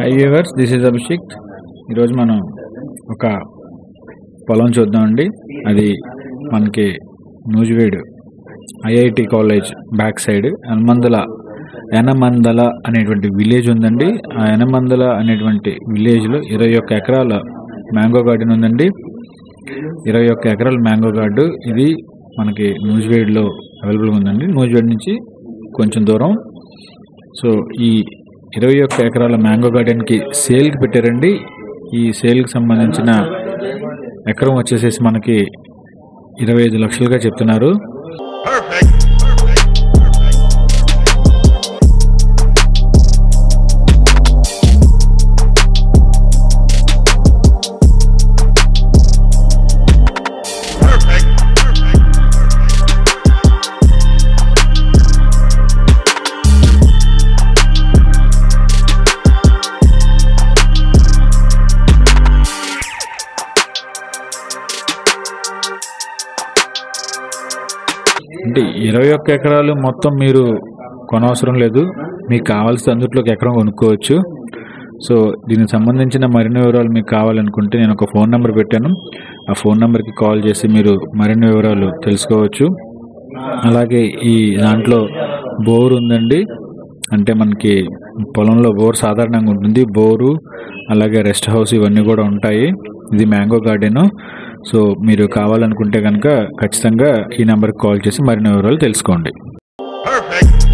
High viewers this is Abhishek ఈరోజు మనం ఒక పొలం చూద్దామండి అది మనకి Nuzvid IIT college back side Yanamandala Yanamandala అనేటువంటి విలేజ్ ఉందండి ఆ యనమందల అనేటువంటి విలేజ్లో ఇరవై ఒక్క ఎకరాల మ్యాంగో గార్డెన్ ఉందండి ఇరవై ఒక్క ఎకరాల మ్యాంగో గార్డు ఇది మనకి నూజివేడ్లో అవైలబుల్గా ఉందండి నూజివేడ్ నుంచి కొంచెం దూరం సో ఈ ఇరవై ఒక్క ఎకరాల మ్యాంగో గార్డెన్కి సేల్కి పెట్టారండి ఈ సేల్కి సంబంధించిన ఎకరం వచ్చేసేసి మనకి ఇరవై ఐదు లక్షలుగా చెప్తున్నారు అంటే ఇరవై ఒక్క ఎకరాలు మొత్తం మీరు కొనవసరం లేదు మీకు కావాల్సిన అందుట్లోకి ఎకరం కొనుక్కోవచ్చు సో దీనికి సంబంధించిన మరిన్ని వివరాలు మీకు కావాలనుకుంటే నేను ఒక ఫోన్ నెంబర్ పెట్టాను ఆ ఫోన్ నెంబర్కి కాల్ చేసి మీరు మరిన్ని వివరాలు తెలుసుకోవచ్చు అలాగే ఈ దాంట్లో బోర్ ఉందండి అంటే మనకి పొలంలో బోర్ సాధారణంగా ఉంటుంది బోరు అలాగే రెస్ట్ హౌస్ ఇవన్నీ కూడా ఉంటాయి ఇది మ్యాంగో గార్డెన్ సో మీరు కావాలనుకుంటే కనుక ఖచ్చితంగా ఈ నెంబర్కి కాల్ చేసి మరిన్ని వివరాలు తెలుసుకోండి Perfect.